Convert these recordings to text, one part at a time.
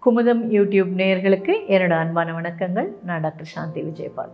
Kumudam YouTube நேயர்களுக்கு என்னோட அன்பான வணக்கங்கள் நான் டாக்டர் சாந்தி விஜயபால்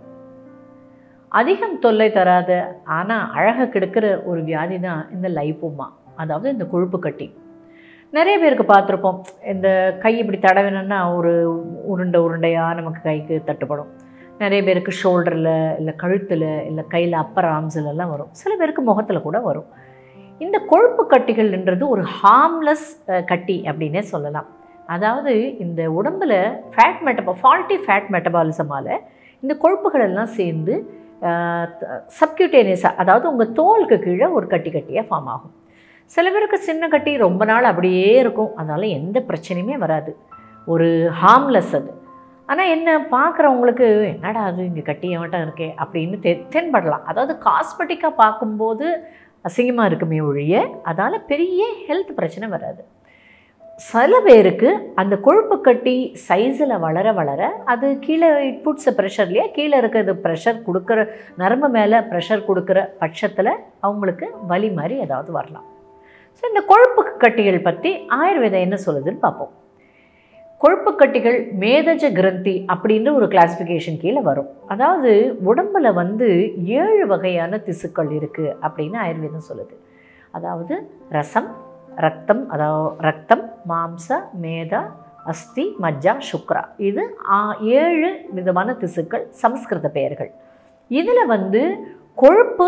அதிகம் தொல்லை தராத ஆனால் அழகை கெடுக்கிற ஒரு வியாதி தான் இந்த லைப்போமா அதாவது இந்த கொழுப்பு கட்டி நிறைய பேருக்கு பார்த்துருப்போம் இந்த கை இப்படி தடவினோன்னா ஒரு உருண்டை உருண்டையாக நமக்கு கைக்கு தட்டுப்படும் நிறைய பேருக்கு ஷோல்டரில் இல்லை கழுத்தில் இல்லை கையில் அப்பர் ஆர்ம்ஸ்லலாம் வரும் சில பேருக்கு முகத்தில் கூட வரும் இந்த கொழுப்பு கட்டிகள்ன்றது ஒரு ஹார்ம்லெஸ் கட்டி அப்படின்னே சொல்லலாம் அதாவது இந்த உடம்பில் ஃபேட் மெட்டபா ஃபால்ட்டி ஃபேட் மெட்டபாலிசமால் இந்த கொழுப்புகள் எல்லாம் சேர்ந்து சப்கியூட்டேனியஸாக அதாவது உங்கள் தோலுக்கு கீழே ஒரு கட்டி கட்டியாக ஃபார்ம் ஆகும் சில பேருக்கு சின்ன கட்டி ரொம்ப நாள் அப்படியே இருக்கும் அதனால் எந்த பிரச்சனையுமே வராது ஒரு ஹார்ம்லெஸ் அது ஆனால் என்ன பார்க்குறவங்களுக்கு என்னடா அது இங்கே கட்டியாகட்டும் இருக்கே அப்படின்னு தெ தென்படலாம் அதாவது காஸ்மெட்டிக்காக பார்க்கும்போது அசிங்கமாக இருக்குமே ஒழிய அதால் பெரிய ஹெல்த் பிரச்சனை வராது சில பேருக்கு அந்த கொழுப்பு கட்டி சைஸில் வளர வளர அது கீழே இட் புட்ஸ் ப்ரெஷர்லையே கீழே இருக்கிறது ப்ரெஷர் கொடுக்குற நரம்பு மேலே ப்ரெஷர் கொடுக்குற பட்சத்தில் அவங்களுக்கு வலி மாதிரி ஏதாவது வரலாம் ஸோ இந்த கொழுப்பு கட்டிகள் பற்றி ஆயுர்வேதம் என்ன சொல்லுதுன்னு பார்ப்போம் கொழுப்பு கட்டிகள் மேதஜ கிரந்தி அப்படின்ற ஒரு கிளாஸிஃபிகேஷன் கீழே வரும் அதாவது உடம்பில் வந்து ஏழு வகையான திசுக்கள் இருக்குது அப்படின்னு ஆயுர்வேதம் சொல்லுது அதாவது ரசம் ரத்தம் அதாவது ரத்தம் மாம்ச மேதா அஸ்தி மஜ்ஜா சுக்ரா இது ஏழு விதமான திசுக்கள் சமஸ்கிருத பெயர்கள் இதில் வந்து கொழுப்பு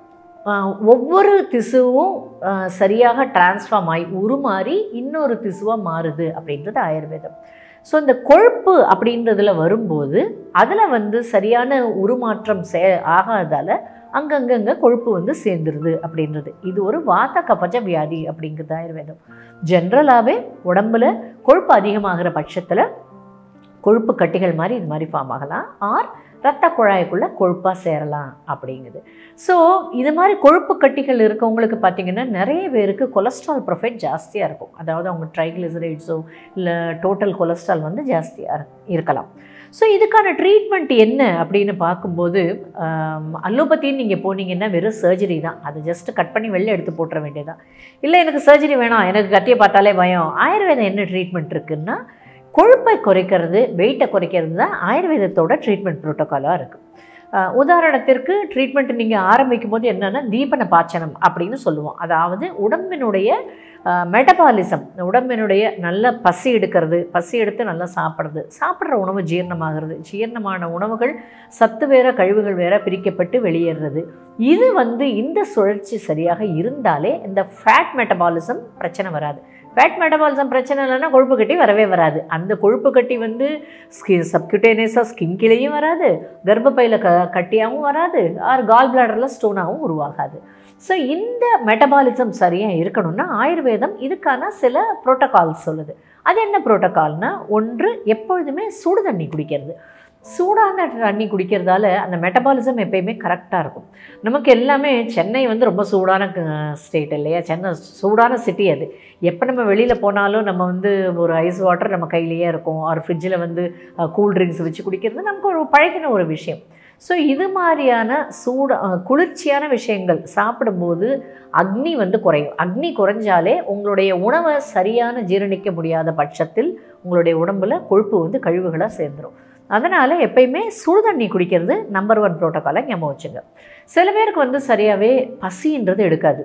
ஒவ்வொரு திசுவும் சரியாக டிரான்ஸ்ஃபார்ம் ஆகி உருமாறி இன்னொரு திசுவாக மாறுது அப்படின்றது ஆயுர்வேதம் ஸோ இந்த கொழுப்பு அப்படின்றதுல வரும்போது அதில் வந்து சரியான உருமாற்றம் சே ஆகாதால் அங்கங்கங்கே கொழுப்பு வந்து சேர்ந்துருது அப்படின்றது இது ஒரு வாத்த கபஜ வியாதி அப்படிங்கிறது ஆயுர்வேதம் ஜென்ரலாகவே உடம்புல கொழுப்பு அதிகமாகிற பட்சத்தில் கொழுப்பு கட்டிகள் மாதிரி இது மாதிரி ஃபார்ம் ஆகலாம் ஆர் ரத்த குழாய்க்குள்ளே கொழுப்பாக சேரலாம் அப்படிங்குது ஸோ இது மாதிரி கொழுப்பு கட்டிகள் இருக்கவங்களுக்கு பார்த்திங்கன்னா நிறைய பேருக்கு கொலஸ்ட்ரால் ப்ரொஃபைட் ஜாஸ்தியாக இருக்கும் அதாவது அவங்க ட்ரைக்ளிசரைட்ஸோ இல்லை டோட்டல் கொலஸ்ட்ரால் வந்து ஜாஸ்தியாக இருக்கலாம் ஸோ இதுக்கான ட்ரீட்மெண்ட் என்ன அப்படின்னு பார்க்கும்போது அலோபத்தின்னு நீங்கள் போனீங்கன்னா வெறும் சர்ஜரி தான் அதை ஜஸ்ட் கட் பண்ணி வெளில எடுத்து போட்டுற வேண்டியதான் இல்லை எனக்கு சர்ஜரி வேணாம் எனக்கு கத்தியை பார்த்தாலே பயம் ஆயுர்வேதம் என்ன ட்ரீட்மெண்ட் இருக்குன்னா கொழுப்பை குறைக்கிறது வெயிட்டை குறைக்கிறது தான் ஆயுர்வேதத்தோட ட்ரீட்மெண்ட் ப்ரோட்டோக்காலாக இருக்குது உதாரணத்திற்கு ட்ரீட்மெண்ட் நீங்கள் ஆரம்பிக்கும் போது என்னென்னா தீபன பாச்சனம் அப்படின்னு சொல்லுவோம் அதாவது உடம்பினுடைய மெட்டபாலிசம் உடம்பினுடைய நல்ல பசி எடுக்கிறது பசி எடுத்து நல்லா சாப்பிட்றது சாப்பிட்ற உணவு ஜீரணமாகிறது ஜீரணமான உணவுகள் சத்து வேற கழிவுகள் வேற பிரிக்கப்பட்டு வெளியேறது இது வந்து இந்த சுழற்சி சரியாக இருந்தாலே இந்த ஃபேட் மெட்டபாலிசம் பிரச்சனை வராது ஃபேட் மெட்டபாலிசம் பிரச்சனை இல்லைன்னா கொழுப்பு கட்டி வரவே வராது அந்த கொழுப்பு கட்டி வந்து ஸ்கின் சப்கியூட்டேனியஸாக ஸ்கின் கீழேயும் வராது கர்ப்பப்பையில் க கட்டியாகவும் வராது ஆர் கால் பிளாடரில் ஸ்டோனாகவும் உருவாகாது ஸோ இந்த மெட்டபாலிசம் சரியாக இருக்கணும்னா ஆயுர்வேதம் இதுக்கான சில ப்ரோட்டோகால்ஸ் சொல்லுது அது என்ன ப்ரோட்டோகால்னா ஒன்று எப்பொழுதுமே சுடு தண்ணி குடிக்கிறது சூடான தண்ணி குடிக்கிறதால அந்த மெட்டபாலிசம் எப்பயுமே கரெக்டாக இருக்கும் நமக்கு எல்லாமே சென்னை வந்து ரொம்ப சூடான ஸ்டேட் இல்லையா சென்னை சூடான சிட்டி அது எப்போ நம்ம வெளியில் போனாலும் நம்ம வந்து ஒரு ஐஸ் வாட்டர் நம்ம கையிலேயே இருக்கும் ஒரு ஃப்ரிட்ஜில் வந்து கூல் ட்ரிங்க்ஸ் வச்சு குடிக்கிறது நமக்கு ஒரு பழகின ஒரு விஷயம் ஸோ இது மாதிரியான சூட குளிர்ச்சியான விஷயங்கள் சாப்பிடும்போது அக்னி வந்து குறையும் அக்னி குறைஞ்சாலே உங்களுடைய உணவை சரியான ஜீரணிக்க முடியாத பட்சத்தில் உங்களுடைய உடம்பில் கொழுப்பு வந்து கழிவுகளாக சேர்ந்துடும் அதனால் எப்பயுமே சுடு தண்ணி குடிக்கிறது நம்பர் ஒன் ப்ரோட்டோக்காலை ஞாபகம் வச்சுங்க சில பேருக்கு வந்து சரியாகவே பசின்றது எடுக்காது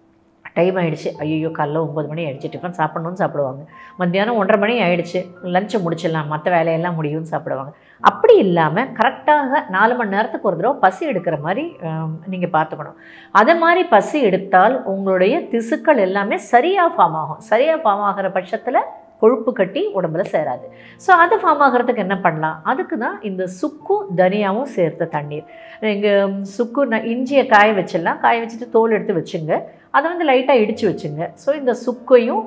டைம் ஆகிடுச்சு ஐயோ காலைல ஒம்பது மணி ஆகிடுச்சு டிஃபன் சாப்பிட்ணுன்னு சாப்பிடுவாங்க மத்தியானம் ஒன்றரை மணி ஆகிடுச்சு லஞ்சை முடிச்சிடலாம் மற்ற வேலையெல்லாம் முடியும்னு சாப்பிடுவாங்க அப்படி இல்லாமல் கரெக்டாக நாலு மணி நேரத்துக்கு ஒரு தடவை பசி எடுக்கிற மாதிரி நீங்கள் பார்த்துக்கணும் அதை மாதிரி பசி எடுத்தால் உங்களுடைய திசுக்கள் எல்லாமே சரியாக ஃபார்ம் ஆகும் சரியாக ஃபார்ம் ஆகிற பட்சத்தில் கொழுப்பு கட்டி உடம்புல சேராது ஸோ அது ஃபார்ம் ஆகிறதுக்கு என்ன பண்ணலாம் அதுக்கு தான் இந்த சுக்கும் தனியாகவும் சேர்த்த தண்ணீர் நீங்கள் சுக்கு ந இஞ்சியை காய வச்சிடலாம் காய வச்சுட்டு தோல் எடுத்து வச்சுங்க அதை வந்து லைட்டாக இடித்து வச்சுங்க ஸோ இந்த சுக்கையும்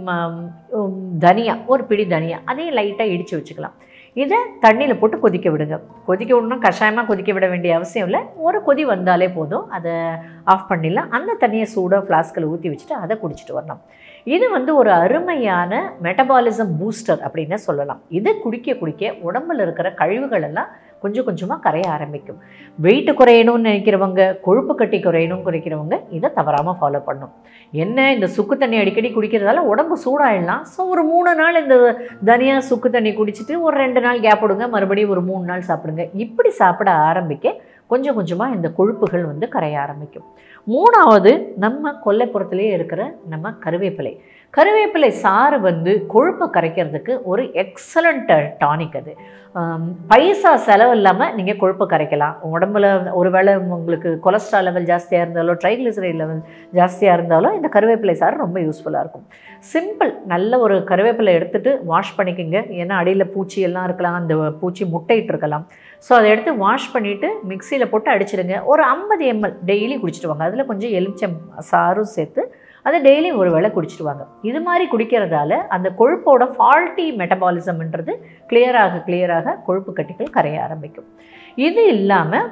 தனியா ஒரு பிடி தனியா அதையும் லைட்டாக இடித்து வச்சுக்கலாம் இதை தண்ணியில் போட்டு கொதிக்க விடுங்க கொதிக்க விடணும் கஷாயமாக கொதிக்க விட வேண்டிய அவசியம் இல்லை ஒரு கொதி வந்தாலே போதும் அதை ஆஃப் பண்ணிடலாம் அந்த தண்ணியை சூடாக ஃப்ளாஸ்கில் ஊற்றி வச்சுட்டு அதை குடிச்சிட்டு வரலாம் இது வந்து ஒரு அருமையான மெட்டபாலிசம் பூஸ்டர் அப்படின்னே சொல்லலாம் இது குடிக்க குடிக்க உடம்பில் இருக்கிற கழிவுகள் எல்லாம் கொஞ்சம் கொஞ்சமாக கரைய ஆரம்பிக்கும் வெயிட் குறையணும்னு நினைக்கிறவங்க கொழுப்பு கட்டி குறையணும்னு குறைக்கிறவங்க இதை தவறாமல் ஃபாலோ பண்ணும் என்ன இந்த சுக்கு தண்ணி அடிக்கடி குடிக்கிறதால உடம்பு சூடாயிடலாம் ஸோ ஒரு மூணு நாள் இந்த தனியா சுக்கு தண்ணி குடிச்சிட்டு ஒரு ரெண்டு நாள் கேப் விடுங்க மறுபடியும் ஒரு மூணு நாள் சாப்பிடுங்க இப்படி சாப்பிட ஆரம்பிக்க கொஞ்சம் கொஞ்சமாக இந்த கொழுப்புகள் வந்து கரைய ஆரம்பிக்கும் மூணாவது நம்ம கொல்லைப்புறத்துலேயே இருக்கிற நம்ம கருவேப்பிலை கருவேப்பிலை சாறு வந்து கொழுப்பை கரைக்கிறதுக்கு ஒரு எக்ஸலண்ட் டானிக் அது ஆம், பைசா செலவு இல்லாமல் நீங்கள் கொழுப்பை கரைக்கலாம் உடம்புல ஒருவேளை உங்களுக்கு கொலஸ்ட்ரால் லெவல் ஜாஸ்தியாக இருந்தாலோ ட்ரைக்ளிசரைட் லெவல் ஜாஸ்தியாக இருந்தாலும் இந்த கருவேப்பிலை சாறு ரொம்ப யூஸ்ஃபுல்லாக இருக்கும் சிம்பிள் நல்ல ஒரு கருவேப்பிலை எடுத்துட்டு வாஷ் பண்ணிக்கோங்க ஏன்னா அடியில் பூச்சி எல்லாம் இருக்கலாம் அந்த பூச்சி முட்டையிட்டு இருக்கலாம் ஸோ அதை எடுத்து வாஷ் பண்ணிவிட்டு மிக்சியில் போட்டு அடிச்சிடுங்க ஒரு ஐம்பது எம்எல் டெய்லி குடிச்சிட்டு வாங்க அதில் கொஞ்சம் எலுமிச்சம் சாரும் சேர்த்து அதை டெய்லி ஒரு வேளை குடிச்சிட்டு வாங்க இது மாதிரி குடிக்கிறதால அந்த கொழுப்போட ஃபால்ட்டி மெட்டபாலிசம்ன்றது கிளியராக கிளியராக கொழுப்பு கட்டிகள் கரைய ஆரம்பிக்கும் இது இல்லாமல்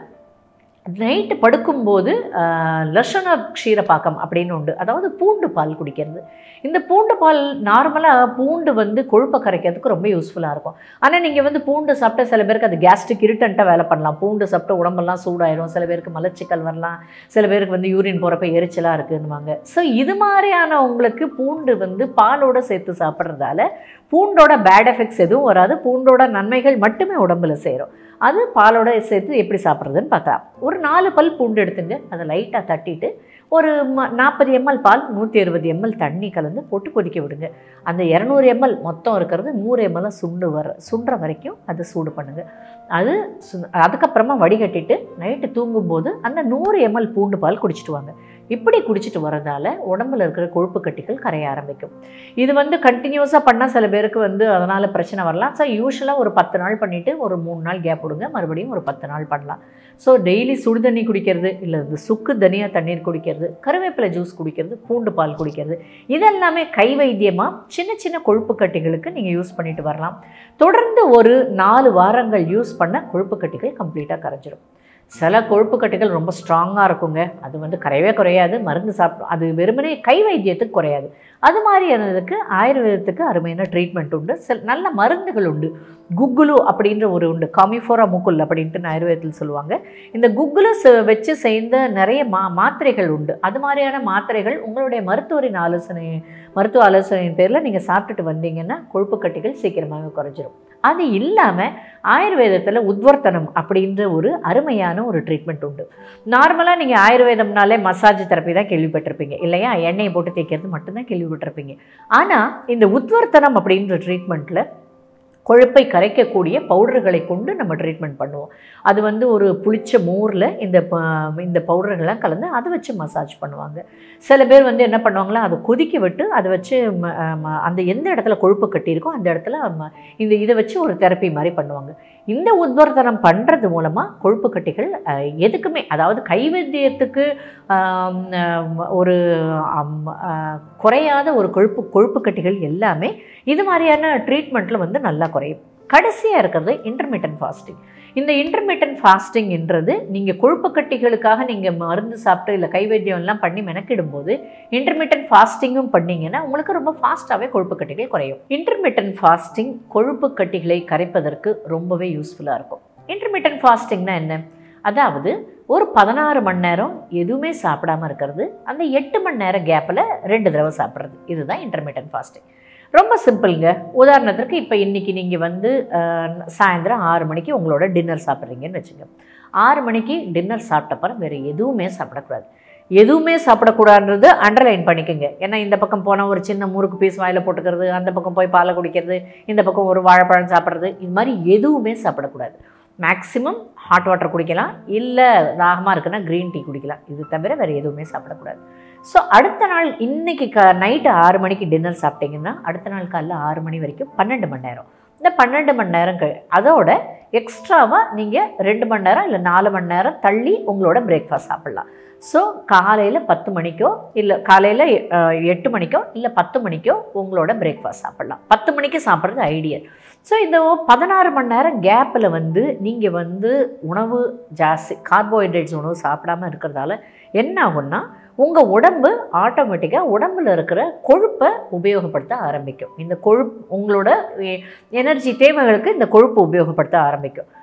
நைட்டு படுக்கும்போது ஆஹ், லஷண க்ஷீரப்பாக்கம் அப்படின்னு உண்டு அதாவது பூண்டு பால் குடிக்கிறது இந்த பூண்டு பால் நார்மலாக பூண்டு வந்து கொழுப்பை கரைக்கிறதுக்கு ரொம்ப யூஸ்ஃபுல்லாக இருக்கும் ஆனால் நீங்கள் வந்து பூண்டு சாப்பிட்டா சில பேருக்கு அது கேஸ்ட்ரிக் இரிட்டண்ட்டாக வேலை பண்ணலாம் பூண்டு சாப்பிட்டா உடம்பெல்லாம் சூடாயிரும் சில பேருக்கு மலச்சிக்கல் வரலாம் சில பேருக்கு வந்து யூரின் போகிறப்ப எரிச்சலாக இருக்குன்னுவாங்க ஸோ இது மாதிரியான உங்களுக்கு பூண்டு வந்து பாலோட சேர்த்து சாப்பிட்றதால பூண்டோட பேட் எஃபெக்ட்ஸ் எதுவும் வராது பூண்டோட நன்மைகள் மட்டுமே உடம்புல சேரும் அது பாலோட சேர்த்து எப்படி சாப்பிட்றதுன்னு பார்க்கலாம் ஒரு நாலு பல் பூண்டு எடுத்துங்க அதை லைட்டாக தட்டிட்டு ஒரு ம நாற்பது எம்எல் பால் நூற்றி அறுபது எம்எல் தண்ணி கலந்து போட்டு கொதிக்க விடுங்க அந்த இரநூறு எம்எல் மொத்தம் இருக்கிறது நூறு எம்எல் சுண்டு வர சுண்டுற வரைக்கும் அதை சூடு பண்ணுங்க அது சு- அதுக்கப்புறமா வடிகட்டிட்டு நைட்டு தூங்கும்போது அந்த நூறு எம்எல் பூண்டு பால் குடிச்சிட்டு வாங்க இப்படி குடிச்சிட்டு வரதால உடம்புல இருக்கிற கொழுப்பு கட்டிகள் கரைய ஆரம்பிக்கும் இது வந்து கண்டினியூஸாக பண்ணால் சில பேருக்கு வந்து அதனால் பிரச்சனை வரலாம் ஸோ யூஸ்வலாக ஒரு பத்து நாள் பண்ணிவிட்டு ஒரு மூணு நாள் கேப் விடுங்க மறுபடியும் ஒரு பத்து நாள் பண்ணலாம் ஸோ டெய்லி சுடு தண்ணி குடிக்கிறது இல்லை இந்த சுக்கு தனியா தண்ணீர் குடிக்கிறது கருவேப்பிலை ஜூஸ் குடிக்கிறது பூண்டு பால் குடிக்கிறது இதெல்லாமே கை வைத்தியமாக சின்ன சின்ன கொழுப்பு கட்டிகளுக்கு நீங்கள் யூஸ் பண்ணிட்டு வரலாம் தொடர்ந்து ஒரு நாலு வாரங்கள் யூஸ் பண்ண கொழுப்பு கட்டிகள் கம்ப்ளீட்டாக கரைஞ்சிரும் சில கொழுப்பு கட்டிகள் ரொம்ப ஸ்ட்ராங்காக இருக்குங்க அது வந்து குறையவே குறையாது மருந்து சாப்பிடும் அது வெறுமனே கை வைத்தியத்துக்கு குறையாது அது மாதிரியானதுக்கு ஆயுர்வேதத்துக்கு அருமையான ட்ரீட்மெண்ட் உண்டு சில நல்ல மருந்துகள் உண்டு குக்குலு அப்படின்ற ஒரு உண்டு காமிஃபோரா முக்குல் அப்படின்ட்டு ஆயுர்வேதத்தில் சொல்லுவாங்க இந்த குக்குலு ச- வச்சு செய்த நிறைய மா மாத்திரைகள் உண்டு அது மாதிரியான மாத்திரைகள் உங்களுடைய மருத்துவரின் ஆலோசனை மருத்துவ ஆலோசனையின் பேரில் நீங்கள் சாப்பிட்டுட்டு வந்தீங்கன்னா கொழுப்பு கட்டிகள் சீக்கிரமாகவே குறைஞ்சிரும் அது இல்லாமல் ஆயுர்வேதத்தில் உத்வர்த்தனம் அப்படின்ற ஒரு அருமையான ஒரு ட்ரீட்மெண்ட் உண்டு நார்மலாக நீங்கள் ஆயுர்வேதம்னாலே மசாஜ் தெரப்பி தான் கேள்விப்பட்டிருப்பீங்க இல்லையா எண்ணெயை போட்டு தேய்க்கிறது மட்டும்தான் கேள்விப்பட்டிருப்பீங்க ஆனால் இந்த உத்வர்த்தனம் அப்படின்ற ட்ரீட்மெண்ட்டில் கொழுப்பை கரைக்கக்கூடிய பவுடர்களை கொண்டு நம்ம ட்ரீட்மெண்ட் பண்ணுவோம் அது வந்து ஒரு புளிச்ச மோரில் இந்த ப- இந்த பவுடர்கள்லாம் கலந்து அதை வச்சு மசாஜ் பண்ணுவாங்க சில பேர் வந்து என்ன பண்ணுவாங்களா அதை கொதிக்க விட்டு அதை வச்சு ம- ம- அந்த எந்த இடத்துல கொழுப்பு கட்டியிருக்கோ அந்த இடத்துல ம- இந்த இதை வச்சு ஒரு தெரப்பி மாதிரி பண்ணுவாங்க இந்த உத்வர்த்தனம் பண்ணுறது மூலமாக கொழுப்பு கட்டிகள் அஹ், எதுக்குமே அதாவது கைவைத்தியத்துக்கு ஆம், அஹ், ஒரு அம், அஹ், குறையாத ஒரு கொழுப்பு கொழுப்பு கட்டிகள் எல்லாமே இது மாதிரியான ட்ரீட்மெண்ட்டில் வந்து நல்லா குறையும் கடைசியாக இருக்கிறது இன்டர்மீடியன்ட் ஃபாஸ்டிங் இந்த இன்டர்மீடியன்ட் ஃபாஸ்டிங்ன்றது நீங்கள் கொழுப்பு கட்டிகளுக்காக நீங்கள் மருந்து சாப்பிட்டு இல்லை கைவைத்தியம் எல்லாம் பண்ணி மெனக்கிடும்போது இன்டர்மீடியன்ட் ஃபாஸ்டிங்கும் பண்ணீங்கன்னா உங்களுக்கு ரொம்ப ஃபாஸ்ட்டாகவே கொழுப்பு கட்டிகள் குறையும் இன்டர்மீடியன்ட் ஃபாஸ்டிங் கொழுப்பு கட்டிகளை கரைப்பதற்கு ரொம்பவே யூஸ்ஃபுல்லாக இருக்கும் இன்டர்மீடியன்ட் ஃபாஸ்டிங்னா என்ன அதாவது ஒரு பதினாறு மணி நேரம் எதுவுமே சாப்பிடாம இருக்கிறது அந்த எட்டு மணி நேரம் கேப்பில் ரெண்டு தடவை சாப்பிட்றது இதுதான் இன்டர்மீடியன்ட் ஃபாஸ்டிங் ரொம்ப சிம்பிளுங்க உதாரணத்திற்கு இப்போ இன்றைக்கி நீங்கள் வந்து அஹ், சாயந்தரம் ஆறு மணிக்கு உங்களோட டின்னர் சாப்பிட்றீங்கன்னு வச்சுங்க ஆறு மணிக்கு டின்னர் சாப்பிட்டப்பறம் வேறு எதுவுமே சாப்பிடக்கூடாது எதுவுமே சாப்பிடக்கூடாதுன்றது அண்டர்லைன் பண்ணிக்கோங்க ஏன்னா இந்த பக்கம் போனால் ஒரு சின்ன முறுக்கு பீஸ் வாயில் போட்டுக்கிறது அந்த பக்கம் போய் பாலை குடிக்கிறது இந்த பக்கம் ஒரு வாழைப்பழம் சாப்பிட்றது இது மாதிரி எதுவுமே சாப்பிடக்கூடாது மேக்ஸிமம் ஹாட் வாட்டர் குடிக்கலாம் இல்லை தாகமாக இருக்குன்னா க்ரீன் டீ குடிக்கலாம் இது தவிர வேறு எதுவுமே சாப்பிடக்கூடாது ஸோ அடுத்த நாள் இன்னைக்கு க நைட்டு ஆறு மணிக்கு டின்னர் சாப்பிட்டீங்கன்னா அடுத்த நாள் காலைல ஆறு மணி வரைக்கும் பன்னெண்டு மணி நேரம் இந்த பன்னெண்டு மணி நேரம் க அதோட எக்ஸ்ட்ராவாக நீங்கள் ரெண்டு மணி நேரம் இல்லை நாலு மணி நேரம் தள்ளி உங்களோட பிரேக்ஃபாஸ்ட் சாப்பிட்லாம் ஸோ காலையில் பத்து மணிக்கோ இல்லை காலையில் எட்டு மணிக்கோ இல்லை பத்து மணிக்கோ உங்களோட பிரேக்ஃபாஸ்ட் சாப்பிட்லாம் பத்து மணிக்கு சாப்பிட்றது ஐடியல் ஸோ இந்த பதினாறு மணி நேரம் கேப்பில் வந்து நீங்கள் வந்து உணவு ஜாஸ்தி கார்போஹைட்ரேட்ஸ் உணவு சாப்பிடாம இருக்கிறதால என்ன ஆகும்னா உங்கள் உடம்பு ஆட்டோமேட்டிக்காக உடம்புல இருக்கிற கொழுப்பை உபயோகப்படுத்த ஆரம்பிக்கும் இந்த கொழுப்பு உங்களோட எனர்ஜி தேவைகளுக்கு இந்த கொழுப்பு உபயோகப்படுத்த ஆரம்பிக்கும்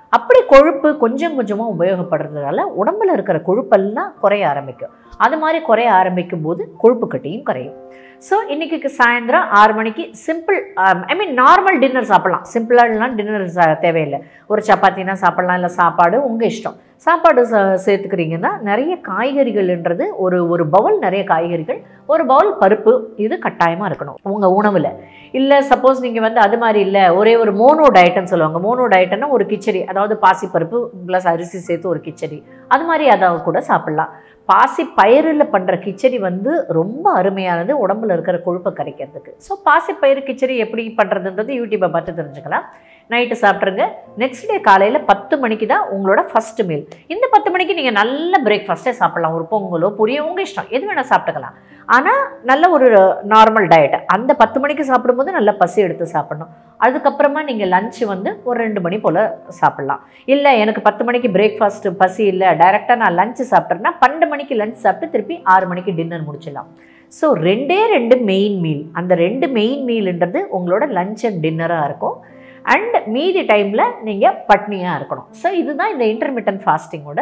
அப்படி கொழுப்பு கொஞ்சம் கொஞ்சமாக உபயோகப்படுறதுனால உடம்புல இருக்கிற கொழுப்பெல்லாம் குறைய ஆரம்பிக்கும் அது மாதிரி குறைய ஆரம்பிக்கும் போது கொழுப்பு கட்டியும் குறையும் ஸோ இன்றைக்கி சாயந்தரம் ஆறு மணிக்கு simple I mean normal dinner சாப்பிட்லாம் சிம்பிளாலாம் டின்னர் தேவையில்லை ஒரு சப்பாத்தினா சாப்பிட்லாம் இல்லை சாப்பாடு உங்கள் இஷ்டம் சாப்பாடு ச சேர்த்துக்கிறீங்கன்னா நிறைய காய்கறிகள்ன்றது ஒரு ஒரு பவுல் நிறைய காய்கறிகள் ஒரு பவுல் பருப்பு இது கட்டாயமாக இருக்கணும் உங்கள் உணவில் இல்லை சப்போஸ் நீங்கள் வந்து அது மாதிரி இல்லை ஒரே ஒரு மோனோ டயட்னு சொல்லுவாங்க மோனோ டயட்னா ஒரு கிச்சடி அதாவது பாசிப்பருப்பு ப்ளஸ் அரிசி சேர்த்து ஒரு கிச்சடி அது மாதிரி அதாவது கூட சாப்பிட்லாம் பாசி பயிரில் பண்ணுற கிச்சடி வந்து ரொம்ப அருமையானது உடம்புல இருக்கிற கொழுப்பை கரைக்கிறதுக்கு ஸோ பாசி பயிறு கிச்சடி எப்படி பண்ணுறதுன்றது யூடியூப்பை பார்த்து தெரிஞ்சுக்கலாம் நைட்டு சாப்பிட்ருங்க நெக்ஸ்ட் டே காலையில் பத்து மணிக்கு தான் உங்களோட ஃபஸ்ட்டு மீல் இந்த பத்து மணிக்கு நீங்கள் நல்ல பிரேக்ஃபாஸ்ட்டே சாப்பிட்லாம் ஒரு பொங்கலோ பொரியோ உங்கள் இஷ்டம் எது வேணால் சாப்பிட்டுக்கலாம் ஆனால் நல்ல ஒரு நார்மல் டயட் அந்த பத்து மணிக்கு சாப்பிடும்போது நல்ல பசி எடுத்து சாப்பிடணும் அதுக்கப்புறமா நீங்கள் லஞ்சு வந்து ஒரு ரெண்டு மணி போல் சாப்பிட்லாம் இல்லை எனக்கு பத்து மணிக்கு பிரேக்ஃபாஸ்ட்டு பசி இல்லை டைரெக்டாக நான் லஞ்சு சாப்பிட்றேன்னா பன்னெண்டு மணிக்கு லஞ்ச் சாப்பிட்டு திருப்பி ஆறு மணிக்கு டின்னர் முடிச்சிடலாம் ஸோ ரெண்டே ரெண்டு மெயின் மீல் அந்த ரெண்டு மெயின் மீல்ன்றது உங்களோட லஞ்ச் அண்ட் டின்னராக இருக்கும் அண்ட் மீதி டைமில் நீங்கள் பட்னியாக இருக்கணும் ஸோ இதுதான் இந்த இன்டர்மீடியன்ட் ஃபாஸ்டிங்கோட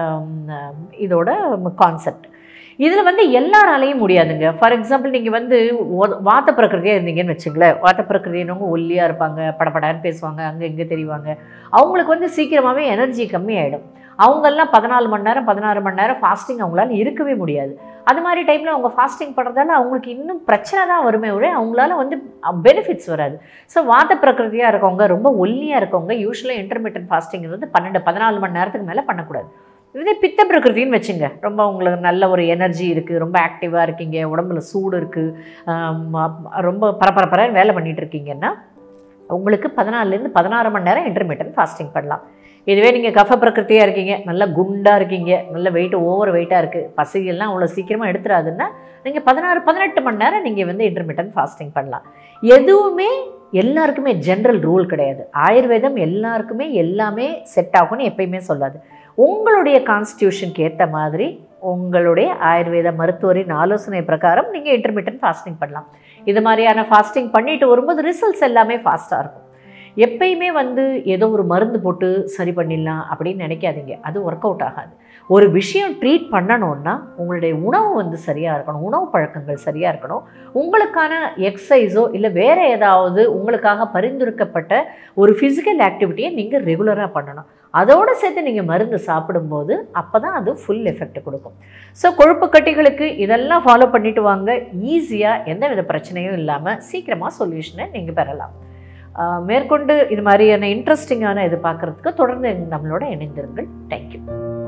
இதோட கான்செப்ட் இதில் வந்து எல்லாராலையும் முடியாதுங்க ஃபார் எக்ஸாம்பிள் நீங்கள் வந்து ஒ- வாத்த பிரகிருதியாக இருந்தீங்கன்னு வச்சுங்களேன் வாத்த பிரகிருதினவங்க ஒல்லியாக இருப்பாங்க படபடன்னு பேசுவாங்க அங்கே இங்கே தெரிவாங்க அவங்களுக்கு வந்து சீக்கிரமாகவே எனர்ஜி கம்மியாயிடும் அவங்கெல்லாம் பதினாலு மணி நேரம் பதினாறு மணி நேரம் ஃபாஸ்டிங் அவங்களால இருக்கவே முடியாது அது மாதிரி டைமில் அவங்க ஃபாஸ்டிங் பண்ணுறதால அவங்களுக்கு இன்னும் பிரச்சனை தான் வருமே ஒழிய அவங்களால வந்து பெனிஃபிட்ஸ் வராது ஸோ வாத பிரகிருதியாக இருக்கவங்க ரொம்ப ஒல்லியாக இருக்கவங்க யூஸ்வலாக இன்டர்மீடியன்ட் ஃபாஸ்டிங் வந்து பன்னெண்டு பதினாலு மணி நேரத்துக்கு மேலே பண்ணக்கூடாது இதே பித்த பிரகிருதின்னு வச்சுங்க ரொம்ப உங்களுக்கு நல்ல ஒரு எனர்ஜி இருக்குது ரொம்ப ஆக்டிவாக இருக்கீங்க உடம்புல சூடு இருக்குது ரொம்ப பரபரப்பரன்னு வேலை பண்ணிட்டு இருக்கீங்கன்னா உங்களுக்கு பதினாலுலேருந்து பதினாறு மணி நேரம் இன்டர்மீடியன்ட் ஃபாஸ்டிங் பண்ணலாம் இதுவே நீங்கள் கஃப பிரகிருத்தியாக இருக்கீங்க நல்லா குண்டாக இருக்கீங்க நல்ல வெயிட் ஓவர் வெயிட்டாக இருக்குது பசியெல்லாம் அவ்வளோ சீக்கிரமாக எடுத்துடாதுன்னா நீங்கள் பதினாறு பதினெட்டு மணி நேரம் நீங்கள் வந்து இன்டர்மீடியன்ட் ஃபாஸ்டிங் பண்ணலாம் எதுவுமே எல்லாருக்குமே ஜென்ரல் ரூல் கிடையாது ஆயுர்வேதம் எல்லாருக்குமே எல்லாமே செட் ஆகும்னு எப்பயுமே சொல்லாது உங்களுடைய கான்ஸ்டியூஷனுக்கு ஏற்ற மாதிரி உங்களுடைய ஆயுர்வேத மருத்துவரின் ஆலோசனை பிரகாரம் நீங்கள் இன்டர்மீடியன்ட் ஃபாஸ்டிங் பண்ணலாம் இது மாதிரியான ஃபாஸ்டிங் பண்ணிட்டு வரும்போது ரிசல்ட்ஸ் எல்லாமே ஃபாஸ்ட்டாக இருக்கும் எப்பயுமே வந்து ஏதோ ஒரு மருந்து போட்டு சரி பண்ணிடலாம் அப்படின்னு நினைக்காதீங்க அது ஒர்க் அவுட் ஆகாது ஒரு விஷயம் ட்ரீட் பண்ணணும்னா உங்களுடைய உணவு வந்து சரியாக இருக்கணும் உணவு பழக்கங்கள் சரியாக இருக்கணும் உங்களுக்கான எக்ஸசைஸோ இல்லை வேறு ஏதாவது உங்களுக்காக பரிந்துரைக்கப்பட்ட ஒரு ஃபிசிக்கல் ஆக்டிவிட்டியை நீங்கள் ரெகுலராக பண்ணணும் அதோடு சேர்த்து நீங்கள் மருந்து சாப்பிடும்போது அப்போ தான் அது ஃபுல் எஃபெக்ட் கொடுக்கும் ஸோ கொழுப்பு கட்டிகளுக்கு இதெல்லாம் ஃபாலோ பண்ணிட்டு வாங்க ஈஸியாக எந்த வித பிரச்சனையும் இல்லாமல் சீக்கிரமாக சொல்யூஷனை நீங்கள் பெறலாம் ஆஹ் மேற்கொண்டு இது மாதிரியான இன்ட்ரெஸ்டிங்கான இது பார்க்குறதுக்கு தொடர்ந்து நம்மளோட இணைந்திருங்கள் தேங்க்யூ